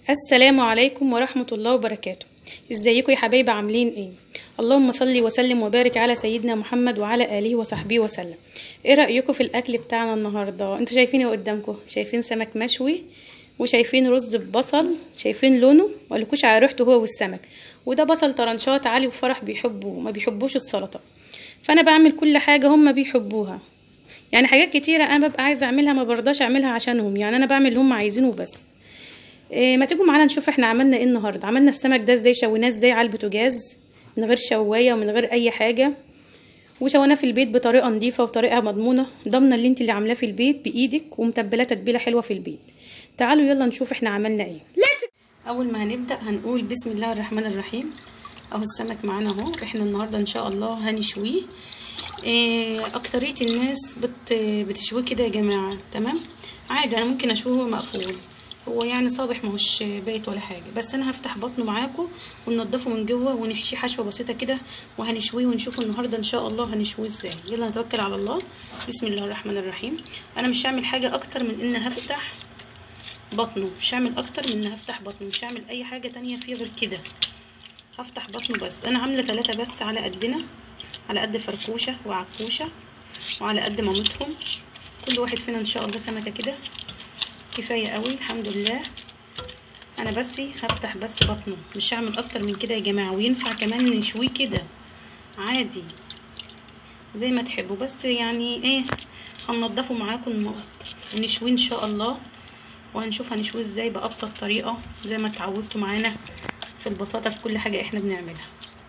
السلام عليكم ورحمة الله وبركاته ازيكم يا حبايبي عاملين ايه اللهم صل وسلم وبارك على سيدنا محمد وعلى اله وصحبه وسلم ايه رأيكم في الاكل بتاعنا النهاردة انتوا شايفين ايه قدامكم شايفين سمك مشوي وشايفين رز ببصل شايفين لونه مقولكوش على ريحته هو والسمك وده بصل طرنشات علي وفرح بيحبوه ما بيحبوش السلطة فانا بعمل كل حاجة هم بيحبوها يعني حاجات كتيرة انا ببقى عايزة اعملها ما برضاش اعملها عشانهم يعني انا بعمل اللي هم عايزينه بس إيه ما تيجوا معانا نشوف احنا عملنا ايه النهارده عملنا السمك ده ازاي شويناه ازاي على البوتاجاز من غير شوايه ومن غير اي حاجه وشويناه في البيت بطريقه نظيفه وطريقه مضمونه ضامنه اللي انت اللي عاملاه في البيت بايدك ومتبلاه تتبيله حلوه في البيت تعالوا يلا نشوف احنا عملنا ايه اول ما هنبدا هنقول بسم الله الرحمن الرحيم اهو السمك معانا اهو احنا النهارده ان شاء الله هنشويه إيه اكتريه الناس بت بتشويه كده يا جماعه تمام عادي انا ممكن اشويه مقفول هو يعني صابح ماهوش بايت ولا حاجه بس انا هفتح بطنه معاكم وننضفه من جوه ونحشيه حشوه بسيطه كده وهنشويه ونشوفه النهارده ان شاء الله هنشويه ازاي يلا نتوكل على الله بسم الله الرحمن الرحيم انا مش هعمل حاجه اكتر من ان هفتح بطنه مش هعمل اكتر من ان هفتح بطنه مش هعمل اي حاجه تانية فيه غير كده هفتح بطنه بس انا عامله ثلاثة بس على قدنا على قد فركوشه وعكوشه وعلى قد مامتهم كل واحد فينا ان شاء الله سمكه كده كفايه قوي الحمد لله انا بس هفتح بس بطنه مش هعمل اكتر من كده يا جماعه وينفع كمان نشويه كده عادي زي ما تحبوا بس يعني ايه هننضفه معاكم النقط ونشويه ان شاء الله وهنشوف هنشويه ازاي بابسط طريقه زي ما اتعودتوا معانا في البساطه في كل حاجه احنا بنعملها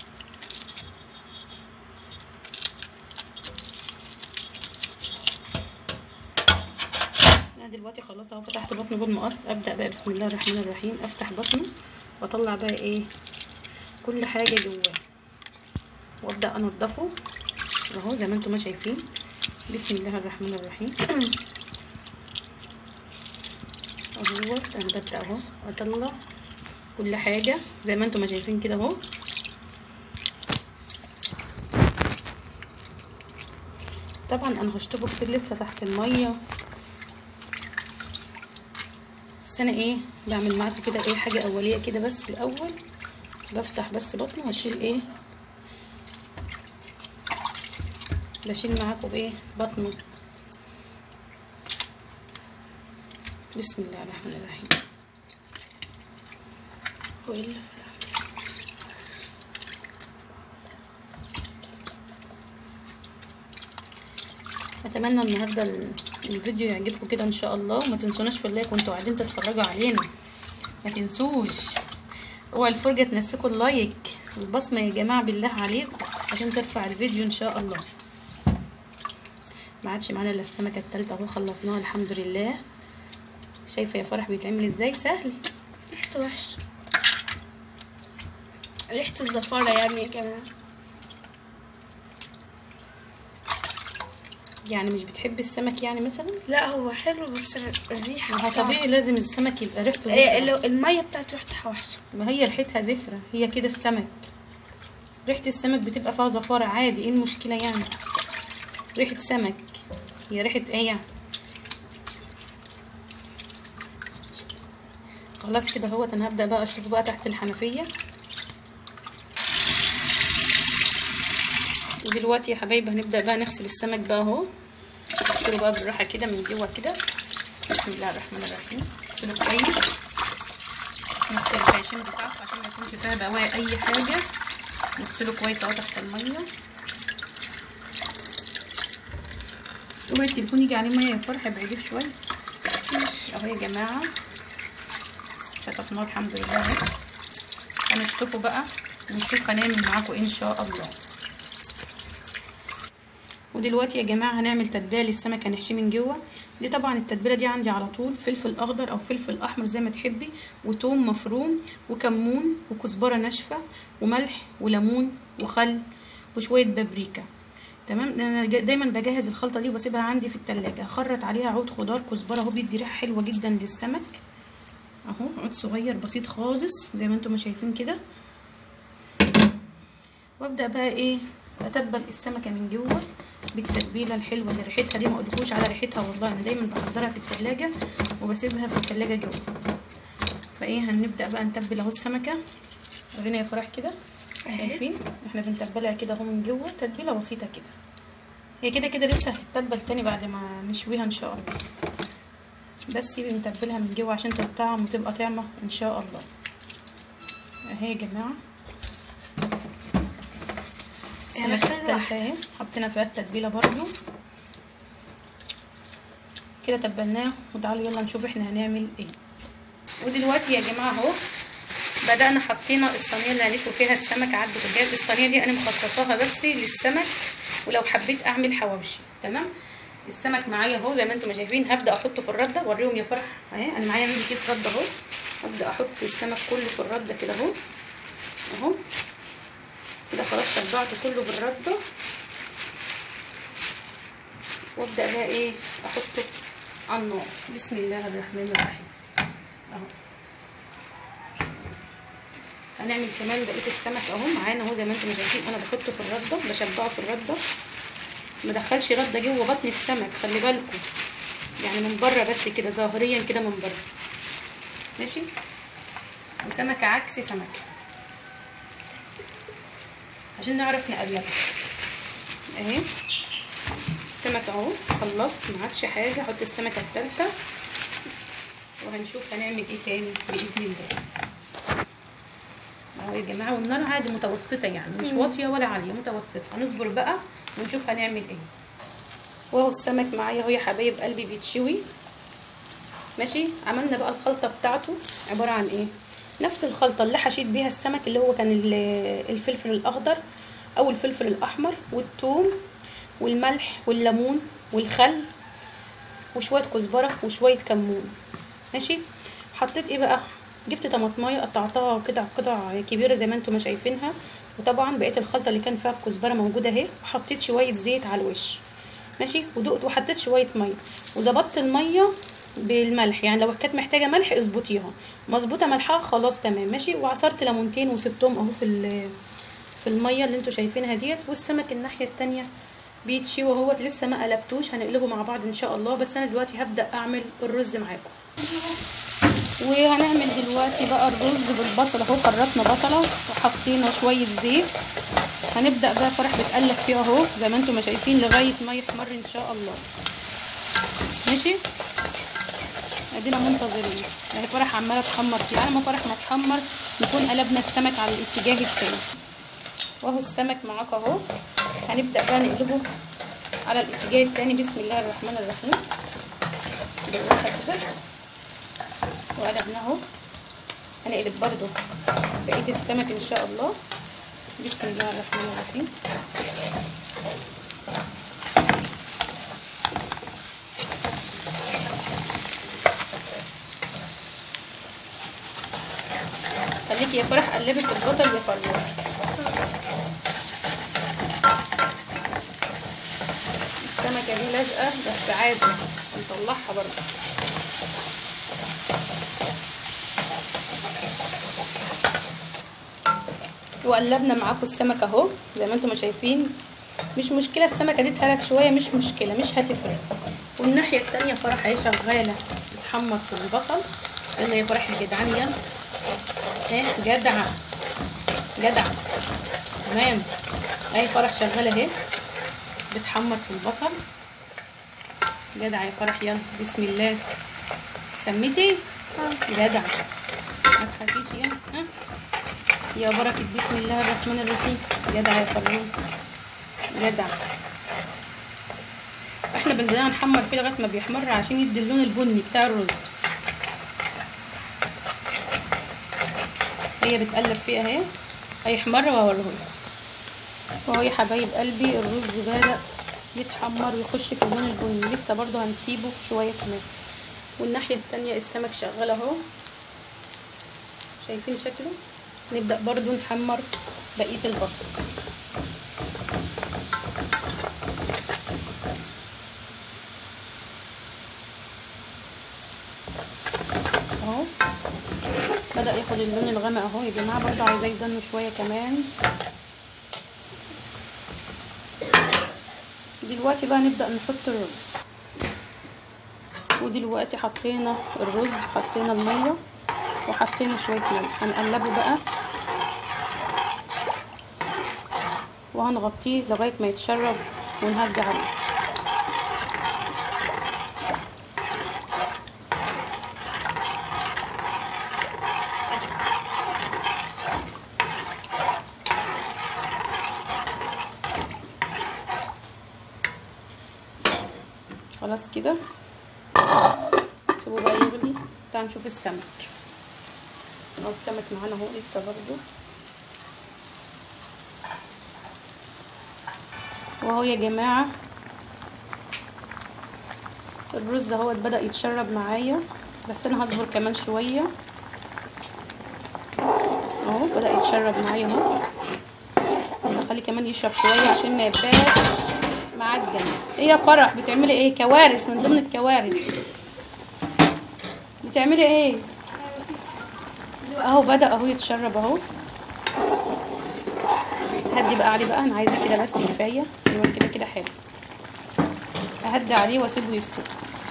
دلوقتي خلاص اهو فتحت بطنه بالمقص ابدا بقى بسم الله الرحمن الرحيم افتح بطنه واطلع بقى ايه كل حاجه جواه وابدا انضفه اهو زي ما انتم ما شايفين بسم الله الرحمن الرحيم اهو انا ببدا اهو اطلع كل حاجه زي ما انتم ما شايفين كده اهو طبعا انا هشطبه كتير لسه تحت الميه بس انا ايه بعمل معاكم كده ايه حاجه اوليه كده بس الاول بفتح بس بطنه واشيل ايه بشيل معاكم ايه بطنه بسم الله الرحمن الرحيم والا اتمنى النهارده الفيديو يعجبكم كده ان شاء الله وما تنسوناش في اللايك وانتوا قاعدين تتفرجوا علينا ما تنسوش اوعى الفرجه تنسيكوا اللايك والبصمه يا جماعه بالله عليكم عشان ترفع الفيديو ان شاء الله ما عادش معانا الا السمكه الثالثه اهو خلصناها الحمد لله شايفه يا فرح بيتعمل ازاي سهل ريحته وحشه ريحه الزفاره يعني يا جماعه يعني مش بتحبي السمك يعني مثلا لا هو حلو بس الريحه ما طبيعي لازم السمك يبقى ريحته إيه زفره الميه بتاعته ريحتها وحشه ما هي ريحتها زفره هي كده السمك ريحه السمك بتبقى فيها زفاره عادي ايه المشكله يعني ريحه سمك هي ريحه ايه يعني خلاص كده اهوت انا هبدا بقى اشوف بقى تحت الحنفيه ودلوقتي يا حبايبي هنبدا بقى نغسل السمك بقى اهو نغسله بقى بالراحه كده من جوه كده بسم الله الرحمن الرحيم نغسله كويس نغسل الخياشيم بتاعته عشان ما يكونش فيها بواقي اي حاجه نغسله كويس اهو تحت الميه اوعي التليفون يجي عليه ميه يا فرح بعيديه شويه اهو يا جماعه شطفناه الحمد لله اهو هنشطفه بقى ونشوف هنعمل معاكم ايه ان شاء الله ودلوقتي يا جماعه هنعمل تتبيله للسمك هنحشيه من جوه دي طبعا التتبيله دي عندي على طول فلفل اخضر او فلفل احمر زي ما تحبي وتوم مفروم وكمون وكزبره ناشفه وملح وليمون وخل وشويه بابريكا تمام انا دايما بجهز الخلطه دي وبسيبها عندي في التلاجة هخرط عليها عود خضار كزبره اهو بيدي ريحه حلوه جدا للسمك اهو عود صغير بسيط خالص زي ما انتم شايفين كده وابدا بقى ايه اتبل السمكه من جوه بالتتبيله الحلوه اللي ريحتها دي ما اقولكوش على ريحتها والله انا دايما بحضرها في التلاجة وبسيبها في التلاجة جوه فايه هنبدا بقى نتبل اهو السمكه ورينا يا فرح كده شايفين احنا بنتبلها كده اهو من جوه تتبيله بسيطه كده هي كده كده لسه هتتبل تاني بعد ما نشويها ان شاء الله بس بنتبلها من جوه عشان تطعم وتبقى طعمه ان شاء الله اهي يا جماعه السمكه التالتة اهي حطينا فيها التتبيله برضو كده تبلناه وتعالوا يلا نشوف احنا هنعمل ايه ودلوقتي يا جماعه اهو بدأنا حطينا الصينيه اللي هنشوي فيها السمك على البوتاجاز الصينيه دي انا مخصصاها بس للسمك ولو حبيت اعمل حواوشي تمام السمك معايا اهو زي ما انتم شايفين هبدا احطه في الرده اوريهم يا فرح اهي انا معايا عندي كيس رده اهو هبدا احط السمك كله في الرده كده اهو اهو كده خلاص شبعته كله بالرده وابدا بقى ايه احطه على النار بسم الله الرحمن الرحيم اهو هنعمل كمان بقيه السمك اهو معانا اهو زي ما انتم شايفين انا بحطه في الرده بشبعه في الرده ما دخلش رده جوه بطن السمك خلي بالكم يعني من بره بس كده ظاهريا كده من بره ماشي وسمكه عكس سمكه عشان نعرف نقلبها اهي السمك اهو خلصت ما عادش حاجه احط السمكه الثالثه وهنشوف هنعمل ايه تاني باذن الله اهو يا جماعه والنار عادي متوسطه يعني مش واطيه ولا عاليه متوسطه هنصبر بقى ونشوف هنعمل ايه واهو السمك معايا اهو يا حبايب قلبي بيتشوي ماشي عملنا بقى الخلطه بتاعته عباره عن ايه نفس الخلطه اللي حشيت بيها السمك اللي هو كان الفلفل الاخضر او الفلفل الاحمر والثوم والملح والليمون والخل وشويه كزبره وشويه كمون ماشي حطيت ايه بقى جبت طماطمايه قطعتها قطع قطع كبيره زي ما انتم ما شايفينها وطبعا بقيه الخلطه اللي كان فيها الكزبره موجوده اهي وحطيت شويه زيت على الوش ماشي ودقت وحطيت شويه ميه وظبطت الميه بالملح يعني لو كانت محتاجه ملح اظبطيها مظبوطه ملحها خلاص تمام ماشي وعصرت ليمونتين وسبتهم اهو في في الميه اللي انتم شايفينها ديت والسمك الناحيه التانية بيتشوي اهوت لسه ما قلبتوش هنقلبه مع بعض ان شاء الله بس انا دلوقتي هبدا اعمل الرز معاكم وهنعمل دلوقتي بقى الرز بالبصل اهو خرطنا بصله وحطينا شويه زيت هنبدا بقى فرح بتقلب فيه اهو زي ما انتم ما شايفين لغايه ما يحمر ان شاء الله ماشي ادينا منتظرين اهي فرح عماله تحمر فيه على ما فرح ما تحمر نكون قلبنا السمك على الاتجاه التاني واهو السمك معاك اهو هنبدا بقى نقلبه على الاتجاه التاني بسم الله الرحمن الرحيم بالراحه كده وقلبناه اهو هنقلب برضو بقيه السمك ان شاء الله بسم الله الرحمن الرحيم خليكي يا فرح قلبي في البصل يا فرح السمكه دي لازقه بس عادي هنطلعها برضه وقلبنا معاكم السمك اهو زي ما انتم شايفين مش مشكله السمكه دي اتهرت شويه مش مشكله مش هتفرق والناحيه التانية فرح اهي شغاله بتحمر في البصل يلا يا فرح الجدعان يلا اهي جدعه جدعه تمام اهي فرح شغاله اهي بتحمر في البصل جدعه يا فرح يلا بسم الله سميتي جدعه ما تخافيش يلا ها يا بركة بسم الله الرحمن الرحيم جدع يا فروز جدع احنا بدنا نحمر فيه لغايه ما بيحمر عشان يدي اللون البني بتاع الرز هي بتقلب فيه اهي هيحمر واوريهولكم واهو يا حبايب قلبي الرز بدا يتحمر ويخش في اللون البني لسه برضو هنسيبه شويه كمان والناحيه التانية السمك شغال اهو شايفين شكله نبدأ برضو نحمر بقية البصل اهو بدأ ياخد اللون الغامق اهو يا جماعة برضو عايزاه يدنه شوية كمان دلوقتي بقى نبدأ نحط الرز ودلوقتي حطينا الرز حطينا المية وحطينا شويه ملح هنقلبه بقى وهنغطيه لغايه ما يتشرب ونهدي عليه خلاص كده سيبه بقى يغلي تعال نشوف السمك اهو السمك معانا اهو لسه برضو وهو يا جماعة الرز اهو بدأ يتشرب معايا بس انا هصبر كمان شوية اهو بدأ يتشرب معايا اهو هخليه كمان يشرب شوية عشان ما يبقاش معجن ايه يا فرح بتعملي ايه كوارث من ضمن الكوارث بتعملي ايه اهو بدأ اهو يتشرب اهو هدي بقى عليه بقى انا عايزه كده بس كفايه ايوه كده كده حلو اهدي عليه واسيبه يستوي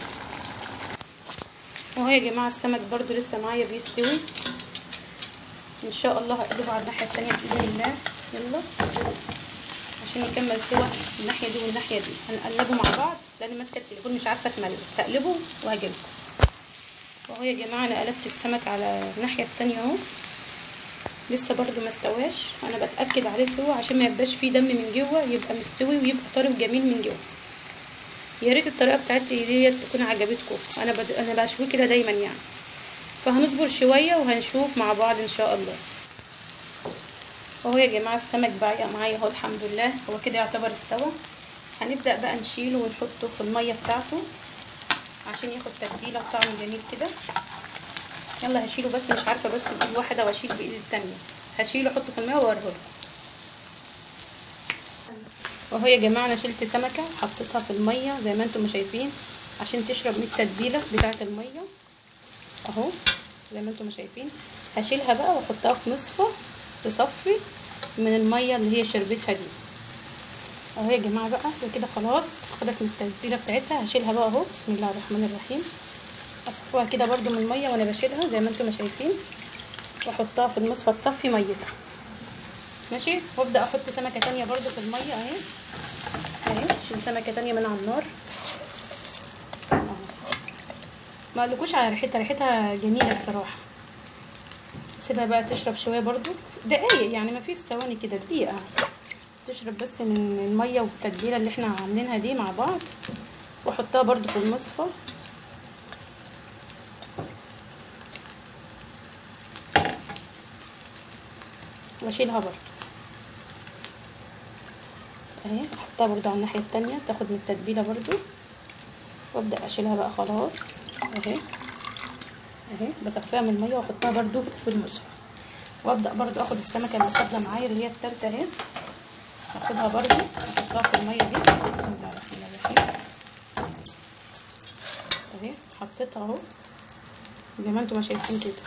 اهو يا جماعه السمك برضو لسه معايا بيستوي ان شاء الله هقلبه على الناحيه التانية باذن الله يلا عشان يكمل سوا الناحيه دي والناحيه دي هنقلبه مع بعض لان ماسكه التليفون مش عارفه اتملك هقلبه وهجيلكم اهو يا جماعه انا قلبت السمك على الناحيه التانية اهو لسه برضو ما استواش انا بتاكد عليه سوا عشان ما يبقاش فيه دم من جوه يبقى مستوي ويبقى طري وجميل من جوه يا ريت الطريقه بتاعتي ديت تكون عجبتكم انا بد... انا بشويه كده دايما يعني فهنصبر شويه وهنشوف مع بعض ان شاء الله اهو يا جماعه السمك بقى معايا اهو الحمد لله هو كده يعتبر استوى هنبدا بقى نشيله ونحطه في الميه بتاعته عشان ياخد تتبيله وطعم جميل كده يلا هشيله بس مش عارفه بس بايد واحده واشيل بايد التانية هشيله احطه في الميه واوريه اهو يا جماعه انا شلت سمكه حطيتها في الميه زي ما انتم شايفين عشان تشرب من التتبيله بتاعه الميه اهو زي ما انتم شايفين هشيلها بقى واحطها في مصفى تصفي من الميه اللي هي شربتها دي اهو يا جماعه بقى كده خلاص خدت من التتبيله بتاعتها هشيلها بقى اهو بسم الله الرحمن الرحيم اصفوها كده برده من الميه وانا بشيلها زي ما انتم شايفين واحطها في المصفى تصفي ميتها ماشي وابدا احط سمكه تانية برده في الميه اهي اهي اشيل سمكه تانية من على النار اهو ما اقولكوش على ريحتها ريحتها جميله الصراحه سيبها بقى تشرب شويه برده دقايق يعني ما فيش ثواني كده دقيقه تشرب بس من الميه والتتبيله اللي احنا عاملينها دي مع بعض واحطها برده في المصفى واشيلها برضو اهي احطها برضو على الناحيه التانية تاخد من التتبيله برضو وابدا اشيلها بقى خلاص اهي اهي بصفيها من الميه واحطها برضو في المصفى وابدا برضو اخد السمكه اللي فاضله معايا اللي هي التالتة اهي اخدها برضو احطها في الميه دي بسم الله الرحمن الرحيم اهي حطيتها اهو زي ما انتم شايفين كده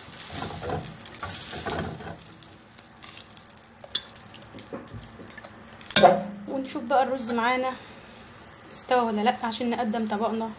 ونشوف بقى الرز معانا استوى ولا لا عشان نقدم طبقنا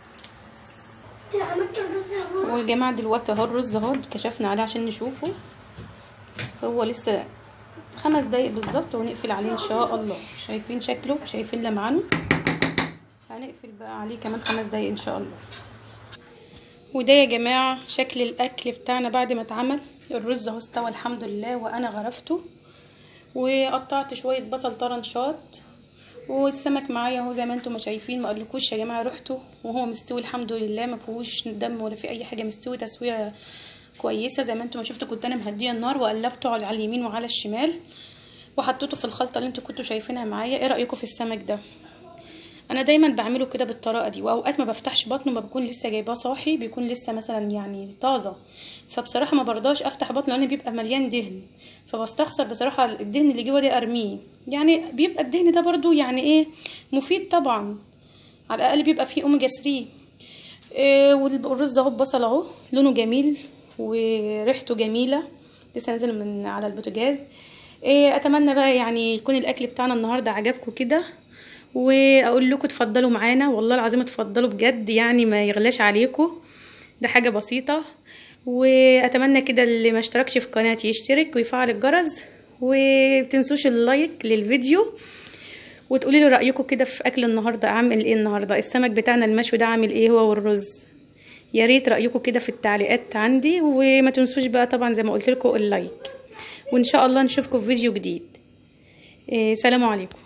ويا جماعه دلوقتي اهو الرز اهو كشفنا عليه عشان نشوفه هو لسه خمس دقايق بالظبط ونقفل عليه ان شاء الله شايفين شكله شايفين لمعانه هنقفل بقى عليه كمان خمس دقايق ان شاء الله وده يا جماعه شكل الاكل بتاعنا بعد ما اتعمل الرز اهو استوى الحمد لله وانا غرفته وقطعت شويه بصل طرنشات والسمك معايا اهو زي ما انتم ما شايفين ما اقولكوش يا جماعه ريحته وهو مستوي الحمد لله ما فيهوش دم ولا في اي حاجه مستوي تسويه كويسه زي ما انتم ما شفتوا كنت انا مهديه النار وقلبته على اليمين وعلى الشمال وحطيته في الخلطه اللي انتوا كنتوا شايفينها معايا ايه رايكم في السمك ده انا دايما بعمله كده بالطريقه دي واوقات ما بفتحش بطنه ما بكون لسه جايباه صاحي بيكون لسه مثلا يعني طازه فبصراحه ما برضاش افتح بطنه لان بيبقى مليان دهن فبستخسر بصراحه الدهن اللي جوه ده ارميه يعني بيبقى الدهن ده برضو يعني ايه مفيد طبعا على الاقل بيبقى فيه اوميجا 3 إيه والرز اهو ببصل اهو لونه جميل وريحته جميله لسه نازل من على البوتاجاز إيه اتمنى بقى يعني يكون الاكل بتاعنا النهارده عجبكم كده واقول لكم اتفضلوا معانا والله العظيم اتفضلوا بجد يعني ما يغلاش عليكم ده حاجه بسيطه واتمنى كده اللي ما اشتركش في قناتي يشترك ويفعل الجرس ومتنسوش اللايك للفيديو وتقولي لي رايكم كده في اكل النهارده اعمل ايه النهارده السمك بتاعنا المشوي ده عامل ايه هو والرز يا ريت رايكم كده في التعليقات عندي وما تنسوش بقى طبعا زي ما قلت لكم اللايك وان شاء الله نشوفكم في فيديو جديد إيه سلام عليكم